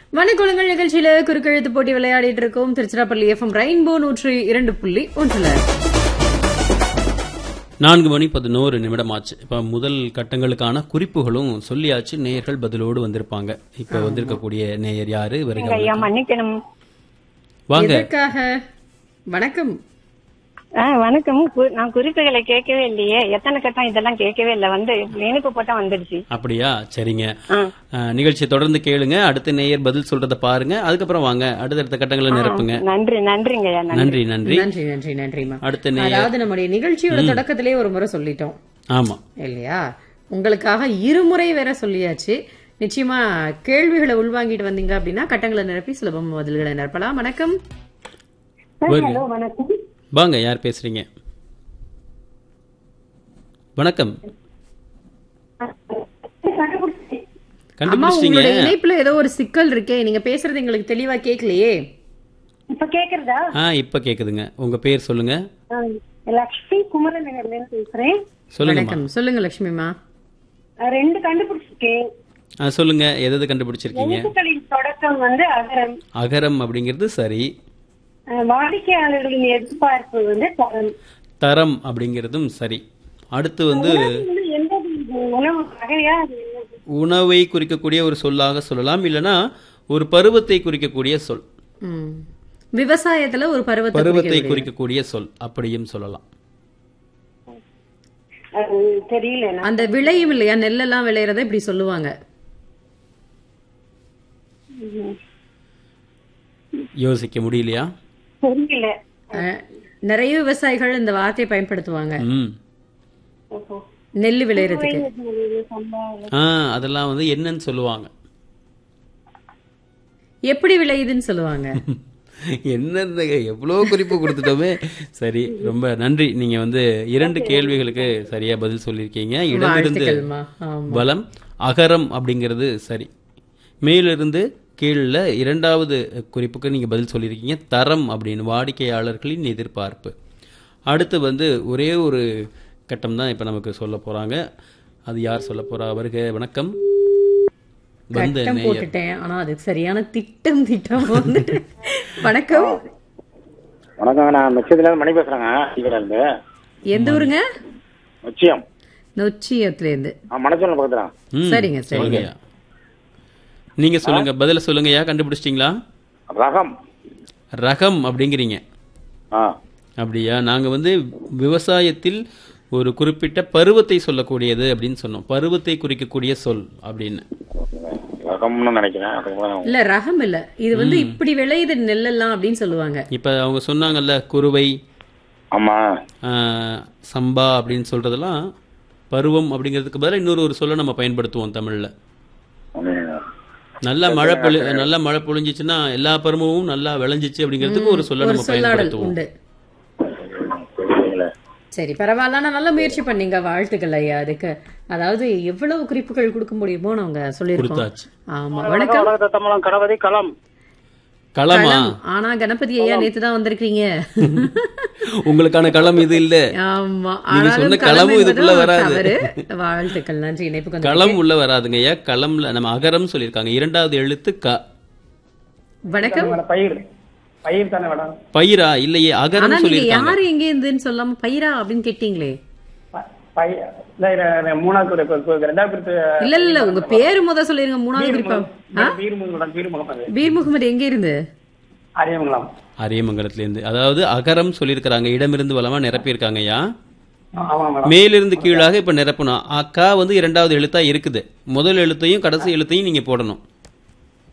வணக்கங்கள் நிகழ்ச்சியில குறுக்கெழுத்து போட்டி விளையாடிட்டு இருக்கோம் திருச்சிராப்பள்ளி எஃப்எம் ரெயின்போ நூற்றி இரண்டு புள்ளி ஒன்றுல நான்கு மணி பதினோரு நிமிடமாச்சு இப்ப முதல் கட்டங்களுக்கான குறிப்புகளும் சொல்லியாச்சு நேயர்கள் பதிலோடு வந்திருப்பாங்க இப்ப வந்திருக்கக்கூடிய நேயர் யாரு வருக ஐயா மன்னிக்கணும் வாங்க எதற்காக வணக்கம் ஆ, வணக்கம் கு- நான் குறிப்புகளை கேட்கவே இல்லையே எத்தனை கட்டம் இதெல்லாம் கேட்கவே இல்லை வந்து இனிப்பு போட்டா வந்துடுச்சு அப்படியா சரிங்க ஆ. அஹ், நிகழ்ச்சியை தொடர்ந்து கேளுங்க அடுத்த நேயர் பதில் சொல்றத பாருங்க அதுக்கப்புறம் வாங்க அடுத்தடுத்த கட்டங்களை நிரப்புங்க நன்றி நன்றிங்க ஐயா நன்றி நன்றி நன்றி நன்றி நன்றி நன்றிமா அடுத்த நேயர் அதாவது நம்முடைய நிகழ்ச்சியோட தொடக்கத்திலே ஒரு முறை சொல்லிட்டோம் ஆமா இல்லையா உங்களுக்காக இருமுறை வேற சொல்லியாச்சு நிச்சயமா கேள்விகளை உள்வாங்கிட்டு வந்தீங்க அப்படின்னா கட்டங்களை நிரப்பி சுலபமா பதில்களை நிரப்பலாம் வணக்கம் வருங்க. வணக்கம் வாங்க யார் பேசுறீங்க வணக்கம் அம்மா கண்டுபிடிச்சிட்டீங்க உங்களுடைய இணைப்புல ஏதோ ஒரு சிக்கல் இருக்கே நீங்க பேசுறது எங்களுக்கு தெளிவா கேட்கலையே இப்ப கேக்குறதா ஆ இப்ப கேக்குதுங்க உங்க பேர் சொல்லுங்க ஆ, லக்ஷ்மி குமரநகர்ல இருந்து பேசுறேன் சொல்லுங்கம்மா வணக்கம் சொல்லுங்க லட்சுமிமா ஆ, ரெண்டு கண்டுபிடிச்சிருக்கேன் ஆ, சொல்லுங்க எது எது கண்டுபிடிச்சிருக்கீங்க எழுத்துக்களின் தொடக்கம் வந்து அகரம் அகரம் அப்படிங்கிறது சரி ஆ, வாடிக்கையாளர்களின் எதிர்பார்ப்பு வந்து தரம் தரம் அப்படிங்கிறதும் சரி அடுத்து வந்து வந்து எந்த உணவு வகையா அது என்னது? உணவை குறிக்கக்கூடிய ஒரு சொல்லாக சொல்லலாம் இல்லனா ஒரு பருவத்தை குறிக்கக்கூடிய சொல் ம். விவசாயத்துல ஒரு பருவத்தை பருவத்தை குறிக்கக்கூடிய- குறிக்கக்கூடிய சொல் அப்படியும் சொல்லலாம் அது தெரியல எனக்கு. அந்த விளையும் இல்லையா நெல்லெல்லாம் விளையறத இப்படி சொல்லுவாங்க யோசிக்க முடியலையா தெரியல அஹ், நிறைய விவசாயிகள் இந்த வார்த்தையை பயன்படுத்துவாங்க ம் ஓஹோ. நெல் விளையறதுக்கு சம்பா- ஆ அதெல்லாம் வந்து என்னன்னு சொல்லுவாங்க எப்படி விளையுதுன்னு சொல்லுவாங்க என்னது எவ்வளோ குறிப்பு கொடுத்துட்டோமே சரி ரொம்ப நன்றி நீங்க வந்து இரண்டு கேள்விகளுக்கு சரியா பதில் சொல்லியிருக்கீங்க இடமிருந்து வாழ்த்துக்கள்மா ஆமா. பலம் அகரம் அப்படிங்கிறது சரி மேலிருந்து கீழ இரண்டாவது குறிப்புக்கு நீங்க பதில் சொல்லியிருக்கீங்க தரம் அப்படின்னு வாடிக்கையாளர்களின் எதிர்பார்ப்பு அடுத்து வந்து ஒரே ஒரு கட்டம் தான் இப்ப நமக்கு சொல்ல போறாங்க அது யார் சொல்ல போறா வருக வணக்கம் வந்த கட்டம் நேயர் போட்டுட்டேன் ஆனா அதுக்கு சரியான திட்டம் திட்டம் வந்துட்டு வணக்கம் வணக்கம் நான் மிச்சத்துல மணி பேசுறேங்க இவர இருந்து எந்த ஊருங்க நிச்சயம் நொச்சியத்துல இருந்து நான் மனசூரில் பக்கத்துல ம், சரிங்க, சரிங்க. சொல்லுங்கய்யா. நீங்க சொல்லுங்க பதில சொல்லுங்கய்யா கண்டுபிடிச்சிட்டீங்களா ரகம் ரகம் அப்படிங்கிறீங்க ஆ அப்படியா நாங்க வந்து விவசாயத்தில் ஒரு குறிப்பிட்ட பருவத்தை சொல்லக்கூடியது அப்படின்னு சொன்னோம் பருவத்தை குறிக்கக்கூடிய சொல் அப்படின்னு ரகம்னு நினைக்கிறேன் அதுக்கு மேல இல்ல ரகம் இல்ல இது வந்து இப்படி விளையுது நெல்லெல்லாம் அப்படின்னு சொல்லுவாங்க இப்ப அவங்க சொன்னாங்கல்ல குருவை ஆமா ஆ, சம்பா அப்படின்னு சொல்றதெல்லாம் பருவம் அப்படிங்கிறதுக்கு பதிலா இன்னொரு ஒரு சொல்ல நம்ம பயன்படுத்துவோம் தமிழ்ல ம். நல்ல மழை பொழி நல்ல மழை பொழிஞ்சிச்சுன்னா எல்லா பருவமும் நல்லா விளைஞ்சிச்சு அப்படிங்கிறதுக்கு ஒரு சொல்ல ஒரு நம்ம சொல்லாடல் பயன்படுத்துவோம் உண்டு தெரியல சரி பரவாயில்ல ஆனா நல்ல முயற்சி பண்ணீங்க வாழ்த்துக்கள் ஐயா அதுக்கு அதாவது எவ்வளவு குறிப்புகள் கொடுக்க முடியுமோ நாங்க சொல்லியிருக்கோம் கொடுத்தாச்சு ஆமா வணக்கம் வணக்கம் தமிழம் கணபதி களம் களமா களம். ஆனா கணபதி ஐயா நேத்து தான் வந்திருக்கீங்க உங்களுக்கான களம் இது இல்ல ஆமா நீங்க ஆனாலும் சொன்ன களம் களமும் இதுக்குள்ள என்பதும் வராது. தவறு. வாழ்த்துக்கள் நன்றி இணைப்புக்கு வந்து களம் உள்ள வராதுங்க ஐயா களம்ல நம்ம அகரம் சொல்லியிருக்காங்க இரண்டாவது எழுத்து க வணக்கம் பயிர் பயிர் தானே மேடம் பயிரா இல்லையே ஆனா அகரம் நீங்க சொல்லியிருக்காங்க யாரு எங்க இருந்துன்னு சொல்லாம பயிரா அப்படின்னு கேட்டீங்களே மூணாவது ரெண்டாவது இல்ல இல்ல உங்க பேரு முத சொல்லிருங்க மூணாவது குறிப்பா ஆ? பீர் மேடம் பீர் முகமது பீர் முகமது எங்க இருந்து அரியமங்கலம் அரியமங்கலத்துல இருந்து அதாவது அகரம் சொல்லியிருக்கிறாங்க இடமிருந்து வளமா நிரப்பியிருக்காங்க ஐயா ஆமா மேடம் மேலிருந்து கீழாக இப்ப நிரப்பணும் அக்கா வந்து இரண்டாவது எழுத்தா இருக்குது முதல் எழுத்தையும் கடைசி எழுத்தையும் நீங்க போடணும்